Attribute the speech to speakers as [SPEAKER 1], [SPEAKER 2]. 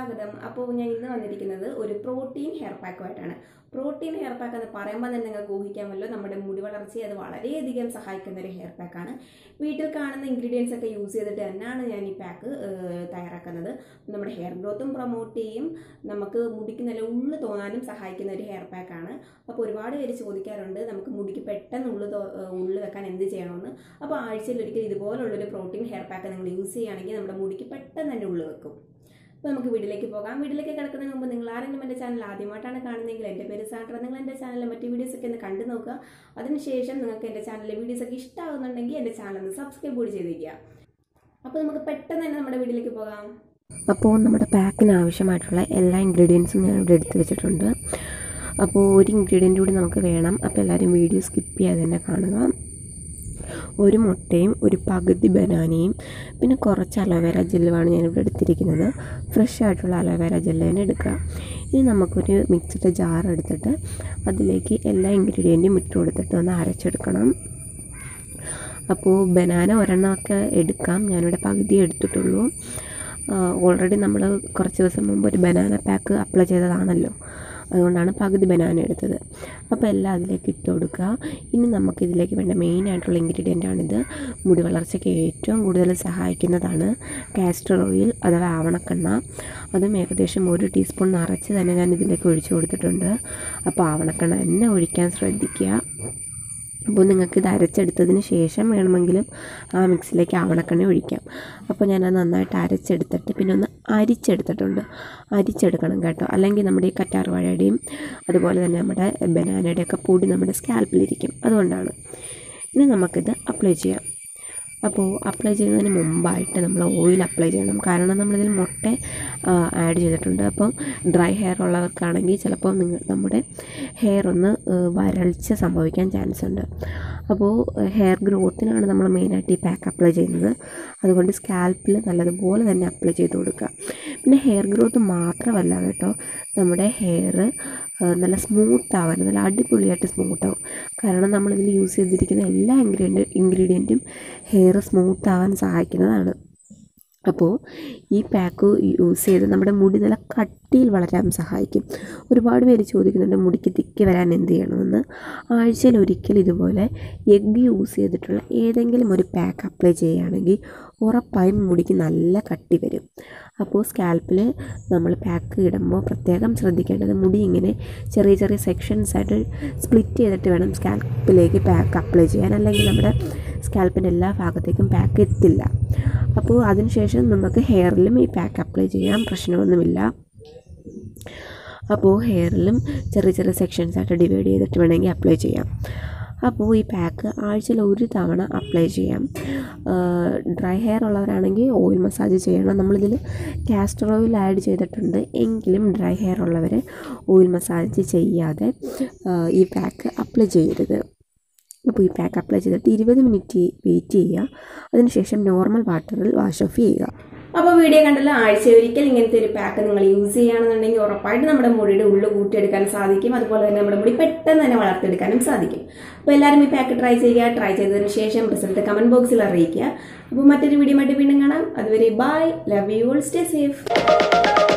[SPEAKER 1] സ്വാഗതം അപ്പോൾ ഞാൻ ഇന്ന് വന്നിരിക്കുന്നത് ഒരു പ്രോട്ടീൻ ഹെയർ പാക്കുമായിട്ടാണ് പ്രോട്ടീൻ ഹെയർ പാക്ക് എന്ന് പറയുമ്പോൾ തന്നെ നിങ്ങൾക്ക് ഊഹിക്കാമല്ലോ നമ്മുടെ മുടി വളർച്ചയെ അത് വളരെയധികം സഹായിക്കുന്ന ഒരു ഹെയർ പാക്കാണ് വീട്ടിൽ കാണുന്ന ഇൻഗ്രീഡിയൻസ് ഒക്കെ യൂസ് ചെയ്തിട്ട് തന്നെയാണ് ഞാൻ ഈ പാക്ക് തയ്യാറാക്കുന്നത് നമ്മുടെ ഹെയർ ഗ്രോത്തും പ്രൊമോട്ട് ചെയ്യും നമുക്ക് മുടിക്ക് നല്ല ഉള്ളു തോന്നാനും സഹായിക്കുന്ന ഒരു ഹെയർ പാക്കാണ് അപ്പോൾ ഒരുപാട് പേര് ചോദിക്കാറുണ്ട് നമുക്ക് മുടിക്ക് പെട്ടെന്ന് ഉള്ളു തോ ഉള്ളു വെക്കാൻ എന്ത് ചെയ്യണമെന്ന് അപ്പോൾ ആഴ്ചയിൽ ഒരിക്കൽ ഇതുപോലുള്ളൊരു പ്രോട്ടീൻ ഹെയർ പാക്ക് നിങ്ങൾ യൂസ് ചെയ്യുകയാണെങ്കിൽ നമ്മുടെ മുടിക്ക് പെട്ടെന്ന് തന്നെ ഉള്ളു വെക്കും അപ്പോൾ നമുക്ക് വീട്ടിലേക്ക് പോകാം വീട്ടിലേക്ക് കിടക്കുന്നതിന് മുമ്പ് നിങ്ങൾ ആരെങ്കിലും എൻ്റെ ചാനൽ ആദ്യമായിട്ടാണ് കാണുന്നതെങ്കിൽ എൻ്റെ പേര് സാൻഡ്ര നിങ്ങൾ എൻ്റെ ചാനലിലെ മറ്റ് വീഡിയോസ് ഒക്കെ ഒന്ന് കണ്ടു നോക്കുക അതിനുശേഷം നിങ്ങൾക്ക് എൻ്റെ ചാനലിലെ വീഡിയോസ് ഒക്കെ ഇഷ്ടമാകുന്നുണ്ടെങ്കിൽ എൻ്റെ ചാനൽ ഒന്ന് സബ്സ്ക്രൈബ് കൂടി ചെയ്തിരിക്കുക അപ്പോൾ നമുക്ക് പെട്ടെന്ന് തന്നെ നമ്മുടെ വീട്ടിലേക്ക് പോകാം
[SPEAKER 2] അപ്പോൾ നമ്മുടെ പാക്കിന് ആവശ്യമായിട്ടുള്ള എല്ലാ ഇൻഗ്രീഡിയൻസും ഞാൻ ഇവിടെ എടുത്ത് വെച്ചിട്ടുണ്ട് അപ്പോൾ ഒരു ഇൻഗ്രീഡിയൻ്റ് കൂടി നമുക്ക് വേണം അപ്പോൾ എല്ലാവരും വീഡിയോ സ്കിപ്പ് ചെയ്യാതെ തന്നെ കാണുക ഒരു മുട്ടയും ഒരു പകുതി ബനാനയും പിന്നെ കുറച്ച് അലോവേര ജെല്ലുമാണ് ഞാനിവിടെ എടുത്തിരിക്കുന്നത് ഫ്രഷ് ആയിട്ടുള്ള അലോവേര ജെല്ല് തന്നെ എടുക്കുക ഇനി നമുക്കൊരു മിക്സിയുടെ ജാർ എടുത്തിട്ട് അതിലേക്ക് എല്ലാ ഇൻഗ്രീഡിയൻറ്റും ഇട്ട് കൊടുത്തിട്ട് ഒന്ന് അരച്ചെടുക്കണം അപ്പോൾ ബനാന ഒരെണ്ണമൊക്കെ എടുക്കാം ഞാനിവിടെ പകുതി എടുത്തിട്ടുള്ളൂ ഓൾറെഡി നമ്മൾ കുറച്ച് ദിവസം മുമ്പ് ഒരു ബനാന പാക്ക് അപ്ലൈ ചെയ്തതാണല്ലോ അതുകൊണ്ടാണ് പകുതി ബനാന എടുത്തത് അപ്പോൾ എല്ലാം അതിലേക്ക് ഇട്ട് കൊടുക്കുക ഇനി നമുക്കിതിലേക്ക് വേണ്ട മെയിനായിട്ടുള്ള ഇൻഗ്രീഡിയൻ്റ് ആണിത് മുടി വളർച്ചയ്ക്ക് ഏറ്റവും കൂടുതൽ സഹായിക്കുന്നതാണ് കാസ്റ്റർ ഓയിൽ അഥവാ ആവണക്കെണ്ണ അതും ഏകദേശം ഒരു ടീസ്പൂൺ നിറച്ച് തന്നെ ഞാൻ ഇതിലേക്ക് ഒഴിച്ചു കൊടുത്തിട്ടുണ്ട് അപ്പോൾ ആവണക്കെണ്ണ തന്നെ ഒഴിക്കാൻ ശ്രദ്ധിക്കുക അപ്പോൾ നിങ്ങൾക്ക് ഇത് അരച്ചെടുത്തതിന് ശേഷം വേണമെങ്കിലും ആ മിക്സിലേക്ക് ആവണക്കെണ്ണ ഒഴിക്കാം അപ്പോൾ ഞാൻ അത് നന്നായിട്ട് അരച്ചെടുത്തിട്ട് പിന്നെ ഒന്ന് അരിച്ചെടുത്തിട്ടുണ്ട് അരിച്ചെടുക്കണം കേട്ടോ അല്ലെങ്കിൽ നമ്മുടെ ഈ കറ്റാർവാഴയുടെയും അതുപോലെ തന്നെ നമ്മുടെ ബനാനയുടെയൊക്കെ പൊടി നമ്മുടെ സ്കാൽപ്പിലിരിക്കും അതുകൊണ്ടാണ് ഇനി നമുക്കിത് അപ്ലൈ ചെയ്യാം അപ്പോൾ അപ്ലൈ ചെയ്യുന്നതിന് മുമ്പായിട്ട് നമ്മൾ ഓയിൽ അപ്ലൈ ചെയ്യണം കാരണം നമ്മളിതിൽ മുട്ട ആഡ് ചെയ്തിട്ടുണ്ട് അപ്പം ഡ്രൈ ഹെയർ ഉള്ളവർക്കാണെങ്കിൽ ചിലപ്പോൾ നിങ്ങൾ നമ്മുടെ ഹെയർ ഒന്ന് വരൾച്ച സംഭവിക്കാൻ ചാൻസ് ഉണ്ട് അപ്പോൾ ഹെയർ ഗ്രോത്തിനാണ് നമ്മൾ മെയിനായിട്ട് ഈ പാക്ക് അപ്ലൈ ചെയ്യുന്നത് അതുകൊണ്ട് സ്കാൽപ്പിൽ നല്ലതുപോലെ തന്നെ അപ്ലൈ ചെയ്ത് കൊടുക്കുക പിന്നെ ഹെയർ ഗ്രോത്ത് മാത്രമല്ല കേട്ടോ നമ്മുടെ ഹെയർ നല്ല സ്മൂത്ത് ആവാൻ നല്ല അടിപൊളിയായിട്ട് സ്മൂത്ത് ആവും കാരണം നമ്മളിതിൽ യൂസ് ചെയ്തിരിക്കുന്ന എല്ലാ ഇൻഗ്രീഡിയൻ ഇൻഗ്രീഡിയൻറ്റും ഹെയർ സ്മൂത്ത് ആവാൻ സഹായിക്കുന്നതാണ് അപ്പോൾ ഈ പാക്ക് യൂസ് ചെയ്ത് നമ്മുടെ മുടി നല്ല കട്ടിയിൽ വളരാൻ സഹായിക്കും ഒരുപാട് പേര് ചോദിക്കുന്നുണ്ട് മുടിക്ക് തിക്കി വരാൻ എന്ത് ചെയ്യണമെന്ന് ആഴ്ചയിൽ ഒരിക്കൽ ഇതുപോലെ എഗ്ഗ് യൂസ് ചെയ്തിട്ടുള്ള ഏതെങ്കിലും ഒരു പാക്ക് അപ്ലൈ ചെയ്യുകയാണെങ്കിൽ ഉറപ്പായും മുടിക്ക് നല്ല കട്ടി വരും അപ്പോൾ സ്കാൽപ്പിൽ നമ്മൾ പാക്ക് ഇടുമ്പോൾ പ്രത്യേകം ശ്രദ്ധിക്കേണ്ടത് മുടി ഇങ്ങനെ ചെറിയ ചെറിയ സെക്ഷൻസ് ആയിട്ട് സ്പ്ലിറ്റ് ചെയ്തിട്ട് വേണം സ്കാൽപ്പിലേക്ക് പാക്ക് അപ്ലൈ ചെയ്യാൻ അല്ലെങ്കിൽ നമ്മുടെ സ്കാൽപ്പിൻ്റെ എല്ലാ ഭാഗത്തേക്കും പാക്ക് എത്തില്ല അപ്പോൾ അതിനുശേഷം നമുക്ക് ഹെയറിലും ഈ പാക്ക് അപ്ലൈ ചെയ്യാം പ്രശ്നമൊന്നുമില്ല അപ്പോൾ ഹെയറിലും ചെറിയ ചെറിയ സെക്ഷൻസ് ആയിട്ട് ഡിവൈഡ് ചെയ്തിട്ട് വേണമെങ്കിൽ അപ്ലൈ ചെയ്യാം അപ്പോൾ ഈ പാക്ക് ആഴ്ചയിൽ ഒരു തവണ അപ്ലൈ ചെയ്യാം ഡ്രൈ ഹെയർ ഉള്ളവരാണെങ്കിൽ ഓയിൽ മസാജ് ചെയ്യണം നമ്മളിതിൽ കാസ്റ്റർ ഓയിൽ ആഡ് ചെയ്തിട്ടുണ്ട് എങ്കിലും ഡ്രൈ ഹെയർ ഉള്ളവർ ഓയിൽ മസാജ് ചെയ്യാതെ ഈ പാക്ക് അപ്ലൈ ചെയ്യരുത് അപ്പോൾ ഈ പാക്ക് അപ്ലൈ ചെയ്തിട്ട് ഇരുപത് മിനിറ്റ് വെയിറ്റ് ചെയ്യുക അതിനുശേഷം നോർമൽ വാട്ടറിൽ വാഷ് ഓഫ് ചെയ്യുക
[SPEAKER 1] അപ്പോൾ വീഡിയോ കണ്ടല്ലോ ആഴ്ച ഒരിക്കൽ ഇങ്ങനത്തെ ഒരു പാക്ക് നിങ്ങൾ യൂസ് ചെയ്യുകയാണെന്നുണ്ടെങ്കിൽ ഉറപ്പായിട്ട് നമ്മുടെ മുടിയുടെ ഉള്ളു കൂട്ടിയെടുക്കാൻ സാധിക്കും അതുപോലെ തന്നെ നമ്മുടെ മുടി പെട്ടെന്ന് തന്നെ വളർത്തിയെടുക്കാനും സാധിക്കും അപ്പോൾ എല്ലാവരും ഈ പാക്ക് ട്രൈ ചെയ്യുക ട്രൈ ചെയ്തതിന് ശേഷം റിസൾട്ട് കമന്റ് ബോക്സിൽ അറിയിക്കുക അപ്പോൾ മറ്റൊരു വീഡിയോ ആയിട്ട് വീണ്ടും കാണാം അതുവരെ bye love you all stay safe